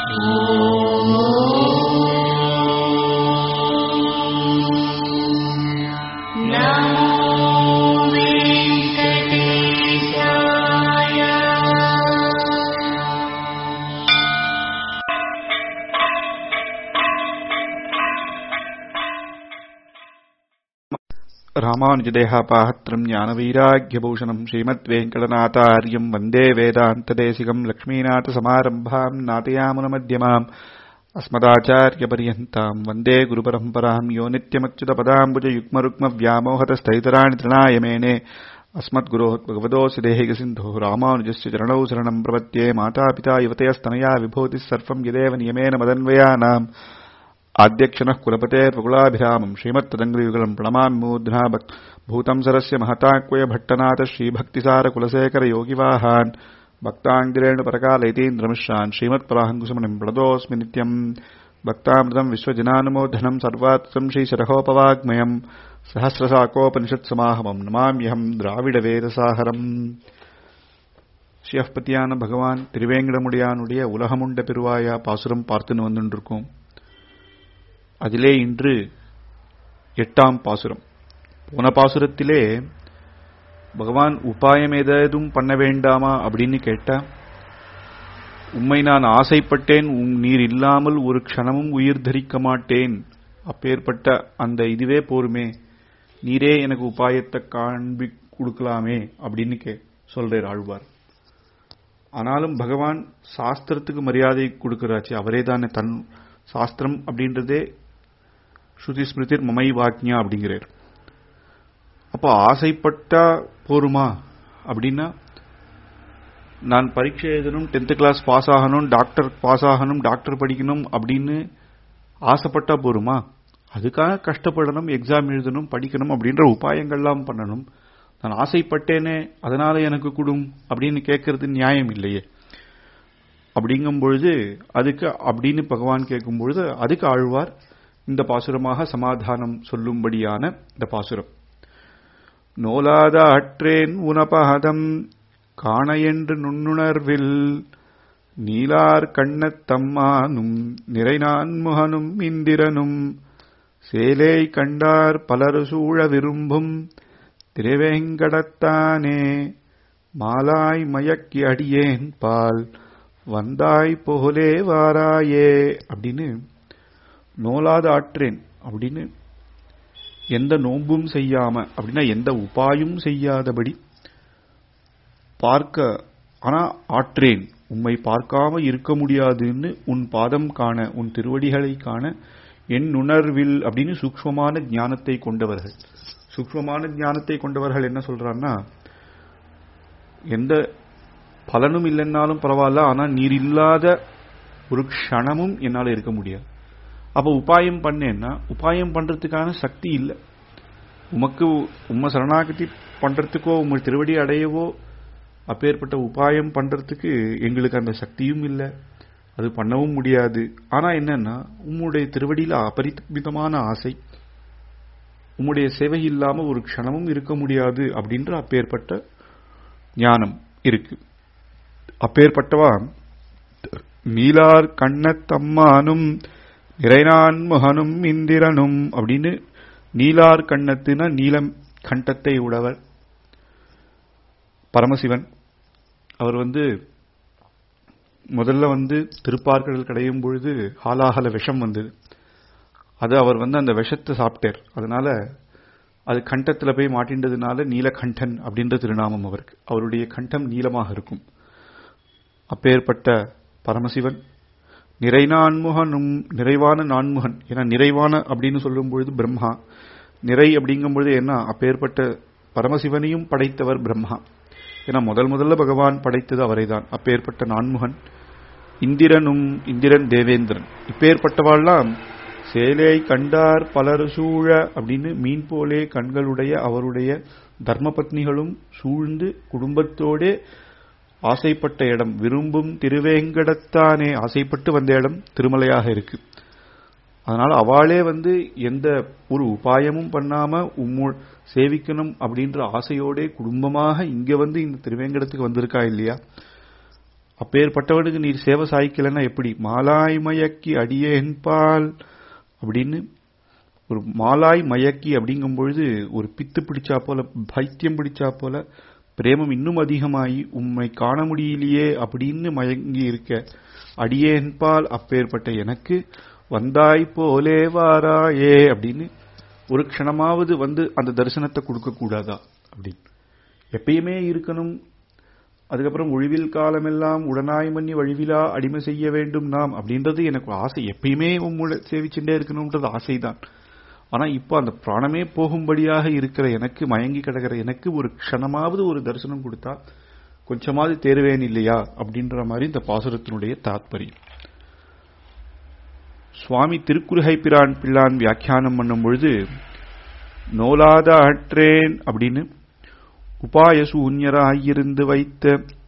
ராமானுஜதேகாபாத்திரம் ஞானவீராக்கியபூஷணம் ஸ்ரீமத்வேங்கடநாதாரியம் வந்தே வேதாந்ததேசிகம் லக்ஷ்மீநாதசமாரம்பாம் நாதயாமுனமத்தியமாம் अस्मदाचार्यपर्यन्ताम् वन्दे गुरुपरम्पराम् यो नित्यमच्युतपदाम्बुजयुग्मरुग्मव्यामोहतस्थैतराणि तृणायमेने अस्मद्गुरोः भगवतोऽस्य देहिकसिन्धोः रामानुजस्य चरणौ शरणम् प्रपद्ये मातापिता युवतयस्तनया विभूतिः सर्वम् यदेव नियमेन मदन्वयानाम् आद्यक्षणः कुलपतेर्वकुलाभिरामम् श्रीमत्तदङ्ग्रियुगलम् प्रणमामि मूर्ध्ना भूतम् सरस्य महताक्वय भट्टनाथ श्रीभक्तिसारकुलशेखरयोगिवाहान् भक्ताङ्गिरेण परकालयतीन्द्रमिश्रान् श्रीमत्पराहङ्कुशमणिम् प्रणतोऽस्मि नित्यम् भक्तामृतम् विश्वजनानुमोदनम् सर्वात्सम् श्रीशरहोपवाग्मयम् सहस्रसाकोपनिषत्समाहमम् नमाम्यहम् திராவிடவேதசாகரம் ஸ்ரீஹப்பத்தியான பகவான் திருவேங்கடமுடியானுடைய உலகமுண்ட பெருவாயா பாசுரம் பார்த்துன்னு வந்துருக்கோம் அதிலே இன்று எட்டாம் பாசுரம் போன பாசுரத்திலே பகவான் உபாயம் ஏதேதும் பண்ண வேண்டாமா அப்படின்னு கேட்டா உம்மை நான் ஆசைப்பட்டேன் உம் நீர் இல்லாமல் ஒரு க்ஷணமும் உயிர் தரிக்க மாட்டேன் அப்பேற்பட்ட அந்த இதுவே போருமே நீரே எனக்கு உபாயத்தை காண்பி கொடுக்கலாமே அப்படின்னு கே சொல்றார் ஆழ்வார் ஆனாலும் பகவான் சாஸ்திரத்துக்கு மரியாதை கொடுக்கிறாச்சு அவரே தானே தன் சாஸ்திரம் அப்படின்றதே ஸ்ருதி ஸ்மிருதிர் மமை வாக்ஞா அப்படிங்கிறார் அப்போ ஆசைப்பட்டா போருமா அப்படின்னா நான் பரீட்சை எழுதணும் டென்த் கிளாஸ் பாஸ் ஆகணும் டாக்டர் பாஸ் ஆகணும் டாக்டர் படிக்கணும் அப்படின்னு ஆசைப்பட்டா போருமா அதுக்காக கஷ்டப்படணும் எக்ஸாம் எழுதணும் படிக்கணும் அப்படின்ற உபாயங்கள்லாம் பண்ணணும் நான் ஆசைப்பட்டேனே அதனால எனக்கு கொடும் அப்படின்னு கேட்கறது நியாயம் இல்லையே அப்படிங்கும் பொழுது அதுக்கு அப்படின்னு பகவான் கேட்கும் பொழுது அதுக்கு ஆழ்வார் இந்த பாசுரமாக சமாதானம் சொல்லும்படியான இந்த பாசுரம் நோலாத அற்றேன் உனபகதம் காண என்று நுண்ணுணர்வில் நீலார் கண்ணத்தம்மானும் நிறைநான்முகனும் இந்திரனும் சேலை கண்டார் பலரு சூழ விரும்பும் திருவேங்கடத்தானே மாலாய் மயக்கி அடியேன் பால் வந்தாய் போலே வாராயே அப்படின்னு நோலாத ஆற்றேன் அப்படின்னு எந்த நோம்பும் செய்யாம அப்படின்னா எந்த உபாயும் செய்யாதபடி பார்க்க ஆனா ஆற்றேன் உம்மை பார்க்காம இருக்க முடியாதுன்னு உன் பாதம் காண உன் திருவடிகளை காண என் உணர்வில் அப்படின்னு சூக்மமான ஞானத்தை கொண்டவர்கள் சூக்மமான ஞானத்தை கொண்டவர்கள் என்ன சொல்றான்னா எந்த பலனும் இல்லைன்னாலும் பரவாயில்ல ஆனா நீர் இல்லாத ஒரு க்ஷணமும் என்னால இருக்க முடியாது அப்ப உபாயம் பண்ணேன்னா உபாயம் பண்றதுக்கான சக்தி இல்லை உமக்கு உம்ம சரணாகதி பண்றதுக்கோ உங்க திருவடி அடையவோ அப்பேற்பட்ட உபாயம் பண்றதுக்கு எங்களுக்கு அந்த சக்தியும் இல்லை அது பண்ணவும் முடியாது ஆனா என்னன்னா உம்முடைய திருவடியில அபரிமிதமான ஆசை உம்முடைய சேவை இல்லாம ஒரு க்ஷணமும் இருக்க முடியாது அப்படின்ற அப்பேற்பட்ட ஞானம் இருக்கு அப்பேற்பட்டவா நீலார் கண்ணத்தம்மானும் நிறைநான்முகனும் இந்திரனும் அப்படின்னு நீலார் கண்ணத்துனா நீலம் கண்டத்தை உடவர் பரமசிவன் அவர் வந்து முதல்ல வந்து திருப்பார்கடல் கடையும் பொழுது ஹாலாகல விஷம் வந்தது அது அவர் வந்து அந்த விஷத்தை சாப்பிட்டார் அதனால அது கண்டத்தில் போய் மாட்டின்றதுனால நீலகண்டன் அப்படின்ற திருநாமம் அவருக்கு அவருடைய கண்டம் நீளமாக இருக்கும் அப்பேற்பட்ட பரமசிவன் நிறை நான்முகனும் நிறைவான நான்முகன் ஏன்னா நிறைவான அப்படின்னு சொல்லும் பொழுது பிரம்மா நிறை அப்படிங்கும் பொழுது என்ன அப்பேற்பட்ட பரமசிவனையும் படைத்தவர் பிரம்மா ஏன்னா முதல் முதல்ல பகவான் படைத்தது அவரைதான் அப்பேற்பட்ட நான்முகன் இந்திரனும் இந்திரன் தேவேந்திரன் இப்பேற்பட்டவாள்லாம் சேலை கண்டார் பலர் சூழ அப்படின்னு மீன் போலே கண்களுடைய அவருடைய தர்மபத்னிகளும் சூழ்ந்து குடும்பத்தோடே ஆசைப்பட்ட இடம் விரும்பும் திருவேங்கடத்தானே ஆசைப்பட்டு வந்த இடம் திருமலையாக இருக்கு அதனால அவளே வந்து எந்த ஒரு உபாயமும் பண்ணாம உம்மு சேவிக்கணும் அப்படின்ற ஆசையோட குடும்பமாக இங்க வந்து இந்த திருவேங்கடத்துக்கு வந்திருக்கா இல்லையா அப்பேற்பட்டவனுக்கு நீர் சேவை சாய்க்கலன்னா எப்படி மாலாய் மயக்கி அடியேன்பால் அப்படின்னு ஒரு மாலாய் மயக்கி அப்படிங்கும் பொழுது ஒரு பித்து பிடிச்சா போல பைத்தியம் பிடிச்சா போல பிரேமம் இன்னும் அதிகமாகி உம்மை காண முடியலையே அப்படின்னு மயங்கி இருக்க அடியேன்பால் அப்பேற்பட்ட எனக்கு வந்தாய் போலே வாராயே அப்படின்னு ஒரு க்ஷணமாவது வந்து அந்த தரிசனத்தை கொடுக்க கூடாதா அப்படின்னு எப்பயுமே இருக்கணும் அதுக்கப்புறம் ஒழிவில் காலமெல்லாம் உடனாய் மன்னி வழிவிலா அடிமை செய்ய வேண்டும் நாம் அப்படின்றது எனக்கு ஆசை எப்பயுமே உங்களை சேவிச்சுட்டே இருக்கணும்ன்றது ஆசைதான் ஆனா இப்போ அந்த பிராணமே போகும்படியாக இருக்கிற எனக்கு மயங்கி கிடக்கிற எனக்கு ஒரு க்ஷணமாவது ஒரு தரிசனம் கொடுத்தா கொஞ்சமாவது தேர்வேன் இல்லையா அப்படின்ற மாதிரி இந்த பாசுரத்தினுடைய தாத்பரியம் சுவாமி திருக்குறுகை பிரான் பிள்ளான் வியாக்கியானம் பண்ணும் பொழுது நோலாத அற்றேன் அப்படின்னு உபாய சூன்யராயிருந்து வைத்த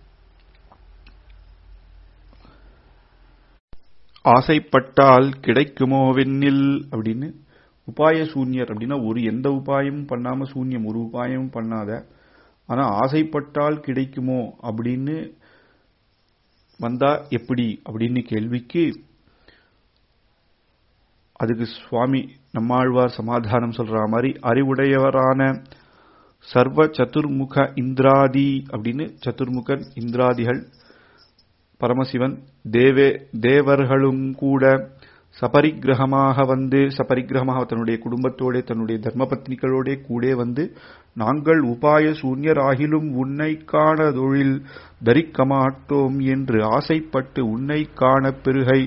ஆசைப்பட்டால் கிடைக்குமோ வெண்ணில் அப்படின்னு உபாய சூன்யர் அப்படின்னா ஒரு எந்த உபாயமும் பண்ணாம சூன்யம் ஒரு உபாயமும் பண்ணாத ஆனா ஆசைப்பட்டால் கிடைக்குமோ அப்படின்னு வந்தா எப்படி அப்படின்னு கேள்விக்கு அதுக்கு சுவாமி நம்மாழ்வார் சமாதானம் சொல்ற மாதிரி அறிவுடையவரான சர்வ சதுர்முக இந்திராதி அப்படின்னு சதுர்முகன் இந்திராதிகள் பரமசிவன் தேவே தேவர்களும் கூட சபரிக்கிரகமாக வந்து சபரிக்கிரகமாக தன்னுடைய குடும்பத்தோட தன்னுடைய தர்மபத்னிகளோட கூட வந்து நாங்கள் உபாய சூன்யராகிலும் உன்னை காண தொழில் தரிக்க மாட்டோம் என்று ஆசைப்பட்டு உன்னை காண பெருகை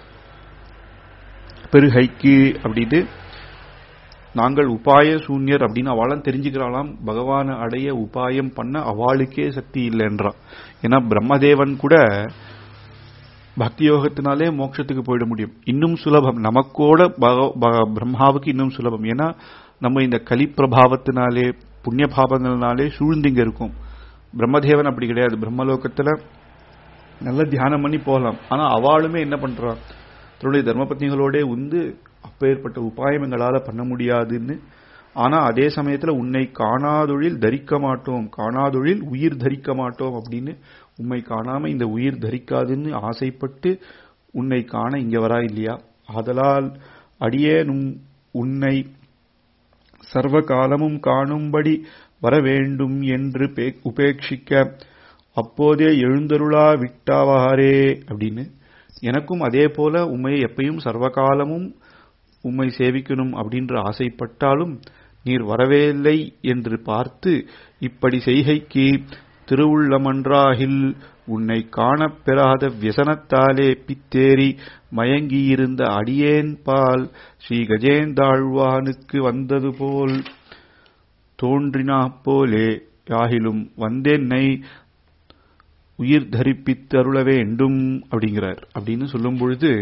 பெருகைக்கு அப்படின்னு நாங்கள் உபாய சூன்யர் அப்படின்னு அவளும் தெரிஞ்சுக்கிறாளாம் பகவானை அடைய உபாயம் பண்ண அவளுக்கே சக்தி இல்லைன்றா ஏன்னா பிரம்மதேவன் கூட பக்தி யோகத்தினாலே மோட்சத்துக்கு போயிட முடியும் இன்னும் சுலபம் நமக்கோட பிரம்மாவுக்கு இன்னும் சுலபம் ஏன்னா நம்ம இந்த கலி பிரபாவத்தினாலே புண்ணிய பாவங்கள்னாலே சூழ்ந்திங்க இருக்கும் பிரம்மதேவன் அப்படி கிடையாது பிரம்மலோகத்துல நல்ல தியானம் பண்ணி போகலாம் ஆனா அவளுமே என்ன பண்றா தன்னுடைய தர்மபத்னிகளோட வந்து அப்பேற்பட்ட உபாயம் எங்களால பண்ண முடியாதுன்னு ஆனா அதே சமயத்துல உன்னை காணாதொழில் தரிக்க மாட்டோம் காணாதொழில் உயிர் தரிக்க மாட்டோம் அப்படின்னு உண்மை காணாம இந்த உயிர் தரிக்காதுன்னு ஆசைப்பட்டு உன்னை காண இங்க வரா இல்லையா ஆதலால் அடியேனும் உன்னை சர்வ காலமும் காணும்படி வர வேண்டும் என்று உபேட்சிக்க அப்போதே எழுந்தருளா விட்டாவாரே அப்படின்னு எனக்கும் அதே போல உண்மை எப்பயும் சர்வகாலமும் உம்மை சேவிக்கணும் அப்படின்ற ஆசைப்பட்டாலும் நீர் வரவேயில்லை என்று பார்த்து இப்படி செய்கைக்கு திருவுள்ளமன்றாகில் உன்னை காணப்பெறாத வியசனத்தாலே பித்தேறி மயங்கியிருந்த அடியேன் பால் ஸ்ரீ கஜேந்தாழ்வானுக்கு வந்தது போல் தோன்றினா போலே யாகிலும் வந்தென்னை உயிர் தரிப்பித்து அருள வேண்டும் அப்படிங்கிறார் அப்படின்னு சொல்லும் பொழுது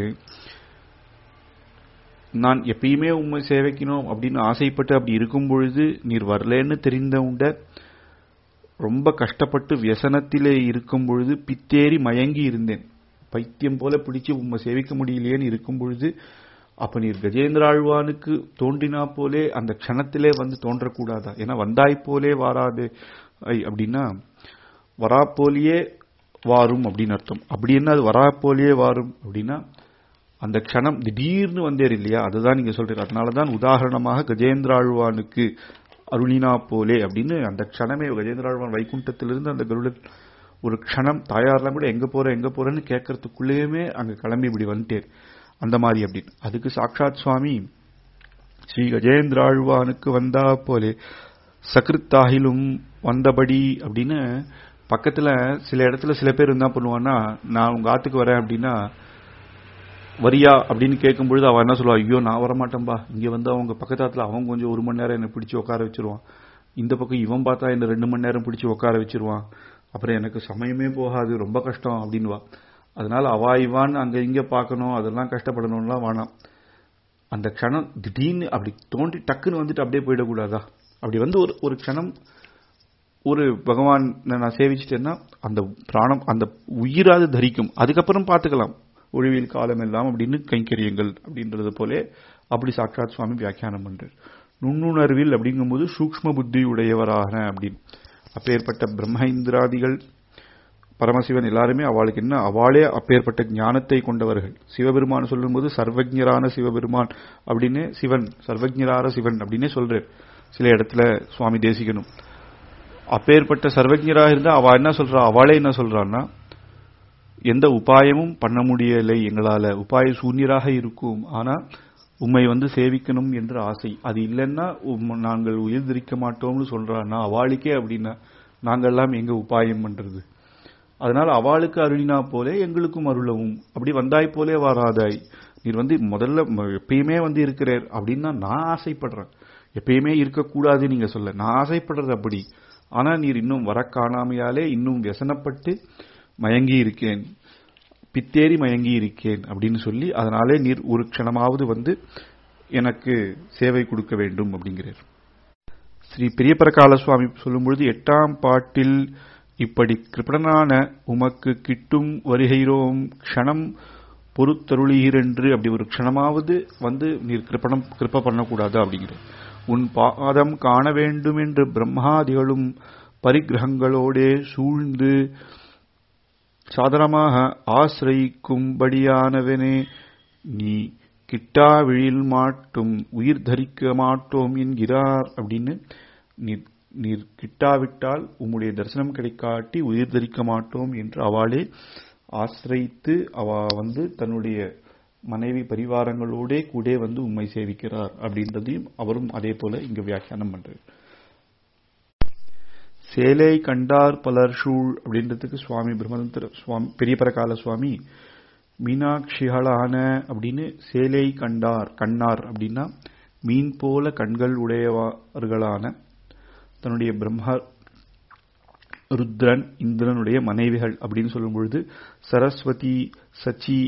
நான் எப்பயுமே உண்மை சேவைக்கணும் அப்படின்னு ஆசைப்பட்டு அப்படி இருக்கும் பொழுது நீர் வரலன்னு தெரிந்த உண்ட ரொம்ப கஷ்டப்பட்டு வியசனத்திலே இருக்கும் பொழுது பித்தேறி மயங்கி இருந்தேன் பைத்தியம் போல பிடிச்சு உண்மை சேவிக்க முடியலையேன்னு இருக்கும் பொழுது அப்ப நீர் கஜேந்திராழ்வானுக்கு தோன்றினா போலே அந்த க்ஷணத்திலே வந்து தோன்றக்கூடாதா ஏன்னா வந்தாய் போலே வாராது அப்படின்னா வரா போலியே வாரும் அப்படின்னு அர்த்தம் அப்படி என்ன அது வரா போலியே வாரும் அப்படின்னா அந்த க்ஷணம் திடீர்னு வந்தேர் இல்லையா அதுதான் நீங்க சொல்றீங்க அதனாலதான் உதாரணமாக கஜேந்திராழ்வானுக்கு அருளினா போலே அப்படின்னு அந்த க்ஷணமே கஜேந்திராழ்வான் வைகுண்டத்திலிருந்து அந்த கருடன் ஒரு க்ஷணம் தாயார்லாம் கூட எங்க போற எங்க போறேன்னு கேட்கறதுக்குள்ளேயுமே அங்க கிளம்பி இப்படி வந்துட்டேர் அந்த மாதிரி அப்படின்னு அதுக்கு சாட்சாத் சுவாமி ஸ்ரீ கஜேந்திராழ்வானுக்கு வந்தா போலே சகிருத்தாகிலும் வந்தபடி அப்படின்னு பக்கத்துல சில இடத்துல சில பேர் என்ன பண்ணுவான்னா நான் உங்க ஆத்துக்கு வரேன் அப்படின்னா வரியா அப்படின்னு கேட்கும்பொழுது அவன் என்ன சொல்லுவா ஐயோ நான் வரமாட்டேன்பா இங்க வந்து அவங்க பக்கத்தாத்துல அவன் கொஞ்சம் ஒரு மணி நேரம் என்னை பிடிச்சி உட்கார வச்சிருவான் இந்த பக்கம் இவன் பார்த்தா என்ன ரெண்டு மணி நேரம் பிடிச்சி உட்கார வச்சிருவான் அப்புறம் எனக்கு சமயமே போகாது ரொம்ப கஷ்டம் அப்படின்வா அதனால அவா இவான் அங்க இங்க பார்க்கணும் அதெல்லாம் கஷ்டப்படணும்லாம் வேணாம் அந்த க்ஷணம் திடீர்னு அப்படி தோண்டி டக்குன்னு வந்துட்டு அப்படியே போயிடக்கூடாதா அப்படி வந்து ஒரு ஒரு க்ஷணம் ஒரு பகவான் நான் சேவிச்சிட்டேன்னா அந்த பிராணம் அந்த உயிராது தரிக்கும் அதுக்கப்புறம் பார்த்துக்கலாம் ஒழிவில் காலம் எல்லாம் அப்படின்னு கைங்கரியங்கள் அப்படின்றது போலே அப்படி சாட்சாத் சுவாமி வியாக்கியானம் பண்றார் நுண்ணுணர்வில் அப்படிங்கும்போது சூக்ம புத்தி உடையவராக அப்படின்னு அப்பேற்பட்ட பிரம்ம இந்திராதிகள் பரமசிவன் எல்லாருமே அவளுக்கு என்ன அவளே அப்பேற்பட்ட ஞானத்தை கொண்டவர்கள் சிவபெருமான் சொல்லும்போது சர்வஜரான சிவபெருமான் அப்படின்னு சிவன் சர்வஜரான சிவன் அப்படின்னே சொல்றார் சில இடத்துல சுவாமி தேசிகனும் அப்பேற்பட்ட சர்வஜராக இருந்தா அவ என்ன சொல்றா அவளே என்ன சொல்றான்னா எந்த உபாயமும் பண்ண முடியலை எங்களால உபாய சூன்யராக இருக்கும் ஆனா உம்மை வந்து சேவிக்கணும் என்ற ஆசை அது இல்லைன்னா உம் நாங்கள் உயிர் திரிக்க மாட்டோம்னு சொல்றான்னா அவளுக்கே அப்படின்னா நாங்கெல்லாம் எங்க உபாயம் பண்றது அதனால அவளுக்கு அருளினா போலே எங்களுக்கும் அருளவும் அப்படி வந்தாய் போலே வராதாய் நீர் வந்து முதல்ல ம- எப்பயுமே வந்து இருக்கிறார் அப்படின்னா நான் ஆசைப்படுறேன் எப்பயுமே இருக்கக்கூடாது நீங்க சொல்ல நான் ஆசைப்படுறது அப்படி ஆனா நீர் இன்னும் வர காணாமையாலே இன்னும் व्यसனப்பட்டு மயங்கி இருக்கேன் பித்தேறி மயங்கி இருக்கேன் அப்படின்னு சொல்லி அதனாலே நீர் ஒரு க்ஷணமாவது வந்து எனக்கு சேவை கொடுக்க வேண்டும் அப்படிங்கிறார் ஸ்ரீ பெரியபரகால சுவாமி சொல்லும் பொழுது எட்டாம் பாட்டில் இப்படி கிருபணனான உமக்கு கிட்டும் வருகிறோம் க்ஷணம் பொறுத்தருளீரென்று அப்படி ஒரு க்ஷணமாவது வந்து நீர் கிருப்பணம் கிருப்ப பண்ணக்கூடாது அப்படிங்கிறார் உன் பாதம் காண வேண்டும் என்று பிரம்மாதிகளும் பரிகிரகங்களோடே சூழ்ந்து சாதனமாக ஆசிரயிக்கும்படியானவனே நீ கிட்டாவிழில் மாட்டும் உயிர் தரிக்க மாட்டோம் என்கிறார் அப்படின்னு நீர் நீர் கிட்டாவிட்டால் உம்முடைய தரிசனம் கிடைக்காட்டி உயிர் தரிக்க மாட்டோம் என்று அவளே ஆசிரயித்து அவ வந்து தன்னுடைய மனைவி பரிவாரங்களோடே கூட வந்து உம்மை சேவிக்கிறார் அப்படின்றதையும் அவரும் அதே போல இங்க வியாக்கியானம் பண்றார் சேலை கண்டார் பலர் சூழ் அப்படின்றதுக்கு சுவாமி பிரம்மதந்திர சுவாமி பெரிய பரகால சுவாமி மீனாட்சிகளான அப்படின்னு சேலை கண்டார் கண்ணார் அப்படின்னா மீன் போல கண்கள் உடையவர்களான தன்னுடைய பிரம்ம ருத்ரன் இந்திரனுடைய மனைவிகள் அப்படின்னு சொல்லும் பொழுது சரஸ்வதி சச்சி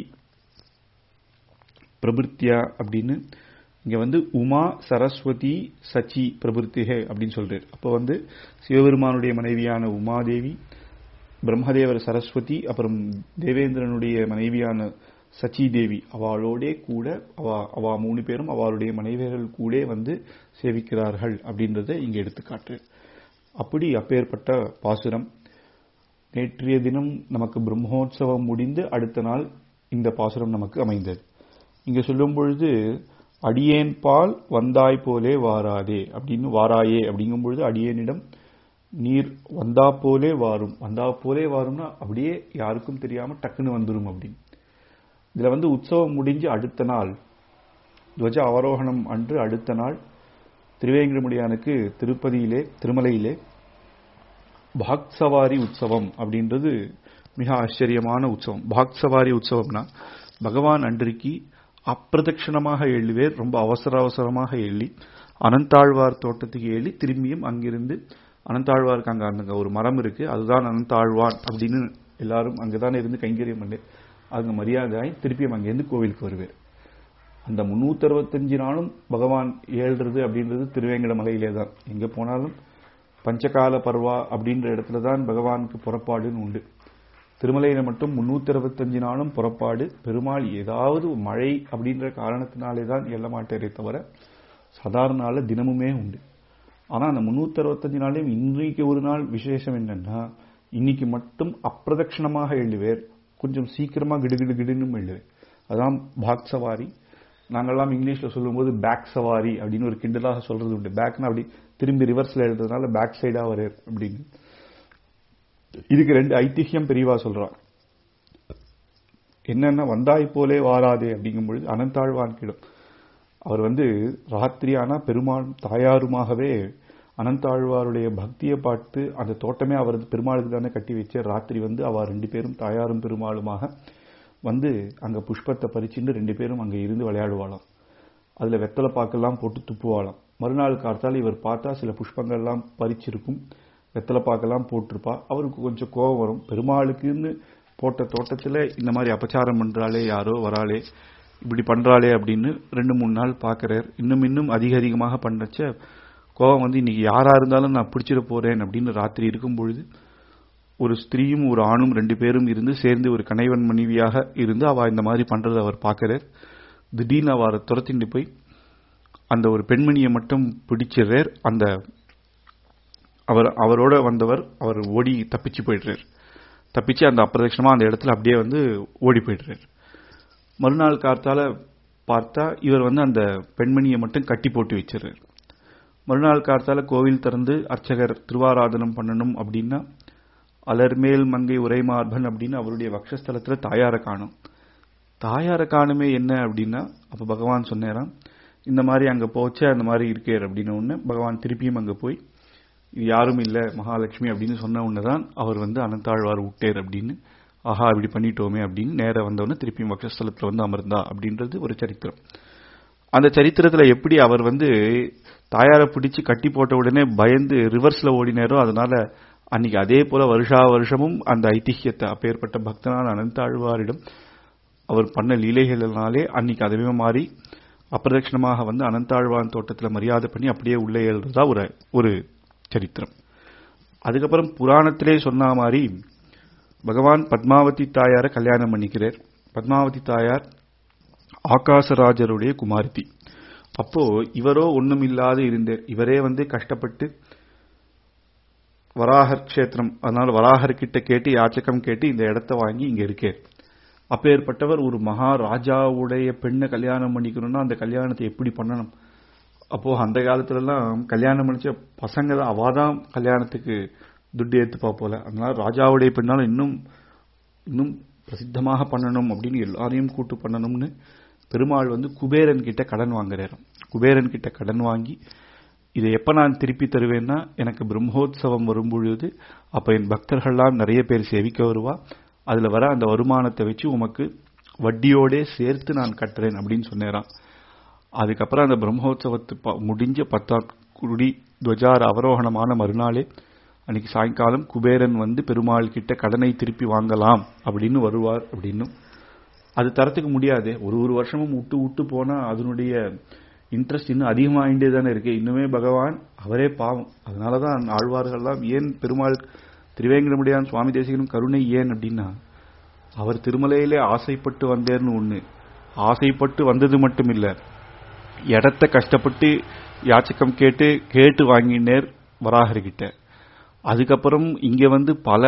பிரபிருத்தியா அப்படின்னு இங்க வந்து உமா சரஸ்வதி சச்சி பிரபிருத்திகே அப்படின்னு சொல்றாரு அப்போ வந்து சிவபெருமானுடைய மனைவியான உமாதேவி பிரம்மதேவர் சரஸ்வதி அப்புறம் தேவேந்திரனுடைய மனைவியான சச்சி தேவி அவளோடே கூட அவ அவ மூணு பேரும் அவளுடைய மனைவிகள் கூட வந்து சேவிக்கிறார்கள் அப்படின்றத இங்க எடுத்துக்காட்டு அப்படி அப்பேற்பட்ட பாசுரம் நேற்றைய தினம் நமக்கு பிரம்மோற்சவம் முடிந்து அடுத்த நாள் இந்த பாசுரம் நமக்கு அமைந்தது இங்க சொல்லும் பொழுது அடியேன் பால் வந்தாய் போலே வாராதே அப்படின்னு வாராயே அப்படிங்கும் பொழுது அடியேனிடம் நீர் வந்தா போலே வாரும் வந்தா போலே வாரும்னா அப்படியே யாருக்கும் தெரியாம டக்குன்னு வந்துரும் அப்படின்னு இதுல வந்து உற்சவம் முடிஞ்சு அடுத்த நாள் துவஜ அவரோகணம் அன்று அடுத்த நாள் திருவேங்கடமுடியானுக்கு திருப்பதியிலே திருமலையிலே பாக்சவாரி உற்சவம் அப்படின்றது மிக ஆச்சரியமான உற்சவம் பாக்சவாரி உற்சவம்னா பகவான் அன்றைக்கு அப்பிரதட்சணமாக எழுவேர் ரொம்ப அவசர அவசரமாக எள்ளி அனந்தாழ்வார் தோட்டத்துக்கு எள்ளி திரும்பியும் அங்கிருந்து அனந்தாழ்வாருக்கு அங்க அங்க ஒரு மரம் இருக்கு அதுதான் அனந்தாழ்வான் அப்படின்னு எல்லாரும் அங்கதான் இருந்து கைங்கரியம் பண்ணு அங்க மரியாதையாய் திருப்பியும் அங்கிருந்து கோவிலுக்கு வருவேர் அந்த முன்னூத்தி அறுபத்தஞ்சு நாளும் பகவான் ஏழ்றது அப்படின்றது திருவேங்கட மலையிலே தான் எங்க போனாலும் பஞ்சகால பர்வா அப்படின்ற இடத்துல தான் பகவானுக்கு புறப்பாடுன்னு உண்டு திருமலையில மட்டும் முன்னூத்தி அறுபத்தஞ்சு நாளும் புறப்பாடு பெருமாள் ஏதாவது மழை அப்படின்ற காரணத்தினாலே தான் எல்ல மாட்டேரே தவிர சாதாரண நாள்ல தினமுமே உண்டு ஆனா அந்த முன்னூத்தி அறுபத்தஞ்சு நாளையும் இன்றைக்கு ஒரு நாள் விசேஷம் என்னன்னா இன்னைக்கு மட்டும் அப்பிரதட்சணமாக எழுவேர் கொஞ்சம் சீக்கிரமா கிடுகிடு கிடுன்னு எழுவேர் அதான் பாக் சவாரி நாங்கெல்லாம் இங்கிலீஷ்ல சொல்லும்போது பேக் சவாரி அப்படின்னு ஒரு கிண்டலாக சொல்றது உண்டு பேக்னா அப்படி திரும்பி ரிவர்ஸ்ல எழுதுறதுனால பேக் சைடா வர அப்படின்னு இதுக்கு ரெண்டு ஐதிஹ்யம் பெரியவா சொல்றான் என்னன்னா வந்தாய் போலே வாராதே அப்படிங்கும் பொழுது அனந்தாழ்வான் கிடும் அவர் வந்து ராத்திரி ஆனா பெருமாள் தாயாருமாகவே அனந்தாழ்வாருடைய பக்தியை பார்த்து அந்த தோட்டமே அவரது பெருமாளுக்கு தானே கட்டி வச்சு ராத்திரி வந்து அவ ரெண்டு பேரும் தாயாரும் பெருமாளுமாக வந்து அங்க புஷ்பத்தை பறிச்சுட்டு ரெண்டு பேரும் அங்க இருந்து விளையாடுவாளாம் அதுல வெத்தலை பாக்கெல்லாம் போட்டு துப்புவாளாம் மறுநாள் காத்தால் இவர் பார்த்தா சில புஷ்பங்கள்லாம் பறிச்சிருக்கும் வெத்தலை பாக்கெல்லாம் போட்டிருப்பா அவருக்கு கொஞ்சம் கோபம் வரும் பெருமாளுக்குன்னு போட்ட தோட்டத்துல இந்த மாதிரி அபச்சாரம் பண்றாளே யாரோ வராளே இப்படி பண்றாளே அப்படின்னு ரெண்டு மூணு நாள் பாக்குறார் இன்னும் இன்னும் அதிக அதிகமாக பண்ணச்ச கோபம் வந்து இன்னைக்கு யாரா இருந்தாலும் நான் பிடிச்சிட போறேன் அப்படின்னு ராத்திரி இருக்கும் பொழுது ஒரு ஸ்திரீயும் ஒரு ஆணும் ரெண்டு பேரும் இருந்து சேர்ந்து ஒரு கணைவன் மனைவியாக இருந்து அவ இந்த மாதிரி பண்றதை அவர் பார்க்கிறார் திடீர்னு அவரை துரத்திட்டு போய் அந்த ஒரு பெண்மணியை மட்டும் பிடிச்சிடுறார் அந்த அவர் அவரோட வந்தவர் அவர் ஓடி தப்பிச்சு போயிடுறார் தப்பிச்சு அந்த அப்பிரதட்சணமா அந்த இடத்துல அப்படியே வந்து ஓடி போயிடுறாரு மறுநாள் காத்தால பார்த்தா இவர் வந்து அந்த பெண்மணியை மட்டும் கட்டி போட்டு வச்சிடுறாரு மறுநாள் காத்தால கோவில் திறந்து அர்ச்சகர் திருவாராதனம் பண்ணணும் அப்படின்னா அலர்மேல் மங்கை உரைமார்பன் அப்படின்னு அவருடைய வக்ஷஸ்தலத்துல தாயார காணும் தாயார காணுமே என்ன அப்படின்னா அப்ப பகவான் சொன்னேராம் இந்த மாதிரி அங்க போச்சு அந்த மாதிரி இருக்கேர் அப்படின்னு ஒண்ணு பகவான் திருப்பியும் அங்க போய் இது யாரும் இல்ல மகாலட்சுமி அப்படின்னு சொன்ன உடனேதான் அவர் வந்து அனந்தாழ்வார் விட்டேர் அப்படின்னு ஆஹா இப்படி பண்ணிட்டோமே அப்படின்னு நேர வந்தவொடனே திருப்பியும் வக்ஷஸ்தலத்துல வந்து அமர்ந்தா அப்படின்றது ஒரு சரித்திரம் அந்த சரித்திரத்துல எப்படி அவர் வந்து தாயாரை பிடிச்சு கட்டி போட்ட உடனே பயந்து ரிவர்ஸ்ல ஓடினாரோ அதனால அன்னைக்கு அதே போல வருஷா வருஷமும் அந்த ஐதிஹ்யத்தை அப்பேற்பட்ட பக்தனான அனந்தாழ்வாரிடம் அவர் பண்ண லீலைகளினாலே அன்னைக்கு அதுவே மாறி அப்பிரதட்சணமாக வந்து அனந்தாழ்வான் தோட்டத்துல மரியாதை பண்ணி அப்படியே உள்ளே எழுதுறதா ஒரு ஒரு சரித்திரம் அதுக்கப்புறம் புராணத்திலே சொன்ன மாதிரி பகவான் பத்மாவதி தாயார கல்யாணம் பண்ணிக்கிறார் பத்மாவதி தாயார் ஆகாசராஜருடைய குமாரதி அப்போ இவரோ ஒண்ணும் இல்லாத இருந்தார் இவரே வந்து கஷ்டப்பட்டு வராகர் கஷேத்திரம் அதனால வராகர் கிட்ட கேட்டு யாச்சகம் கேட்டு இந்த இடத்த வாங்கி இங்க இருக்கே அப்பேற்பட்டவர் ஒரு மகா ராஜாவுடைய பெண்ணை கல்யாணம் பண்ணிக்கணும்னா அந்த கல்யாணத்தை எப்படி பண்ணணும் அப்போ அந்த காலத்துல எல்லாம் கல்யாணம் பண்ணிச்ச பசங்க தான் அவாதான் கல்யாணத்துக்கு துட்டு ஏத்துப்பா போல அதனால ராஜாவுடைய பெண்ணாலும் இன்னும் இன்னும் பிரசித்தமாக பண்ணணும் அப்படின்னு எல்லாரையும் கூட்டு பண்ணணும்னு பெருமாள் வந்து குபேரன் கிட்ட கடன் வாங்குறாரு குபேரன் கிட்ட கடன் வாங்கி இதை எப்ப நான் திருப்பி தருவேன்னா எனக்கு பிரம்மோத்சவம் வரும்பொழுது அப்ப என் பக்தர்கள்லாம் நிறைய பேர் சேவிக்க வருவா அதுல வர அந்த வருமானத்தை வச்சு உமக்கு வட்டியோட சேர்த்து நான் கட்டுறேன் அப்படின்னு சொன்னேராம் அதுக்கப்புறம் அந்த பிரம்மோத்சவத்து முடிஞ்ச பத்தா குடி துவஜார அவரோகணமான மறுநாளே அன்னைக்கு சாயங்காலம் குபேரன் வந்து பெருமாள் கிட்ட கடனை திருப்பி வாங்கலாம் அப்படின்னு வருவார் அப்படின்னு அது தரத்துக்கு முடியாது ஒரு ஒரு வருஷமும் விட்டு விட்டு போனா அதனுடைய இன்ட்ரெஸ்ட் இன்னும் அதிகமாகிட்டே தானே இருக்கு இன்னுமே பகவான் அவரே பாவம் அதனாலதான் ஆழ்வார்கள்லாம் ஏன் பெருமாள் திருவேங்கடமுடியான் சுவாமி தேசிகனும் கருணை ஏன் அப்படின்னா அவர் திருமலையிலே ஆசைப்பட்டு வந்தேர்னு ஒண்ணு ஆசைப்பட்டு வந்தது மட்டும் இல்ல இடத்த கஷ்டப்பட்டு யாச்சகம் கேட்டு கேட்டு வாங்கினேர் வராகர்கிட்ட அதுக்கப்புறம் இங்க வந்து பல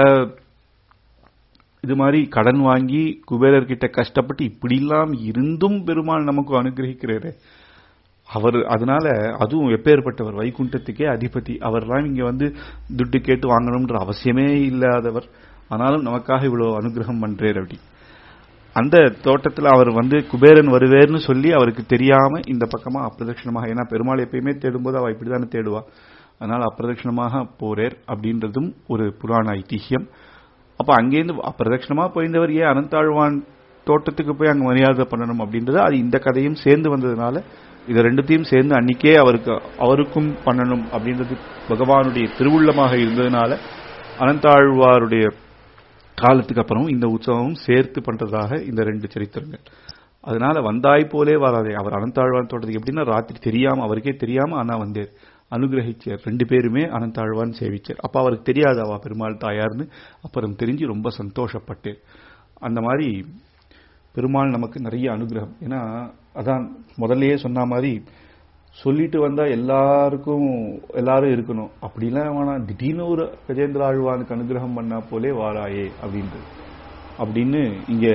இது மாதிரி கடன் வாங்கி குபேரர்கிட்ட கஷ்டப்பட்டு இப்படிலாம் இருந்தும் பெருமாள் நமக்கு அனுகிரகிக்கிறாரு அவர் அதனால அதுவும் எப்பேற்பட்டவர் வைகுண்டத்துக்கே அதிபதி அவர்லாம் இங்க வந்து துட்டு கேட்டு வாங்கணும்ன்ற அவசியமே இல்லாதவர் ஆனாலும் நமக்காக இவ்வளவு அனுகிரகம் பண்றார் அப்படி அந்த தோட்டத்துல அவர் வந்து குபேரன் வருவேர்னு சொல்லி அவருக்கு தெரியாம இந்த பக்கமா அப்பிரதட்சணமாக ஏன்னா பெருமாள் எப்பயுமே தேடும்போது அவ இப்படிதானே தேடுவா அதனால அப்பிரதட்சணமாக போறேர் அப்படின்றதும் ஒரு புராண ஐதிஹ்யம் அப்ப அங்கேருந்து அப்பிரதட்சணமா போயிருந்தவர் ஏன் அனந்தாழ்வான் தோட்டத்துக்கு போய் அங்க மரியாதை பண்ணணும் அப்படின்றது அது இந்த கதையும் சேர்ந்து வந்ததுனால இது ரெண்டுத்தையும் சேர்ந்து அன்னைக்கே அவருக்கு அவருக்கும் பண்ணணும் அப்படின்றது பகவானுடைய திருவுள்ளமாக இருந்ததுனால அனந்தாழ்வாருடைய காலத்துக்கு அப்புறம் இந்த உற்சவம் சேர்த்து பண்றதாக இந்த ரெண்டு சரித்திரங்கள் அதனால வந்தாய் போலே வராதே அவர் அனந்தாழ்வான் தோட்டத்துக்கு எப்படின்னா ராத்திரி தெரியாம அவருக்கே தெரியாம ஆனா வந்தேர் அனுகிரகிச்சார் ரெண்டு பேருமே அனந்தாழ்வான் சேவிச்சார் அப்ப அவருக்கு தெரியாது அவா பெருமாள் தாயார்னு அப்புறம் தெரிஞ்சு ரொம்ப சந்தோஷப்பட்டேன் அந்த மாதிரி பெருமாள் நமக்கு நிறைய அனுகிரகம் ஏன்னா அதான் முதல்லயே சொன்ன மாதிரி சொல்லிட்டு வந்தா எல்லாருக்கும் எல்லாரும் இருக்கணும் அப்படிலாம் வேணாம் திடீர்னு ஒரு கஜேந்திர ஆழ்வானுக்கு அனுகிரகம் பண்ணா போலே வாராயே அப்படின்றது அப்படின்னு இங்க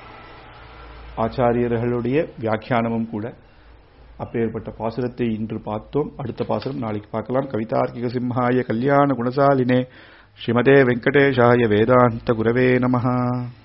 ஆச்சாரியர்களுடைய வியாக்கியானமும் கூட அப்பேற்பட்ட பாசுரத்தை இன்று பார்த்தோம் அடுத்த பாசுரம் நாளைக்கு பார்க்கலாம் கவிதார்க்கிக சிம்ஹாய கல்யாண குணசாலினே ஸ்ரீமதே வெங்கடேஷாய வேதாந்த குரவே நமஹா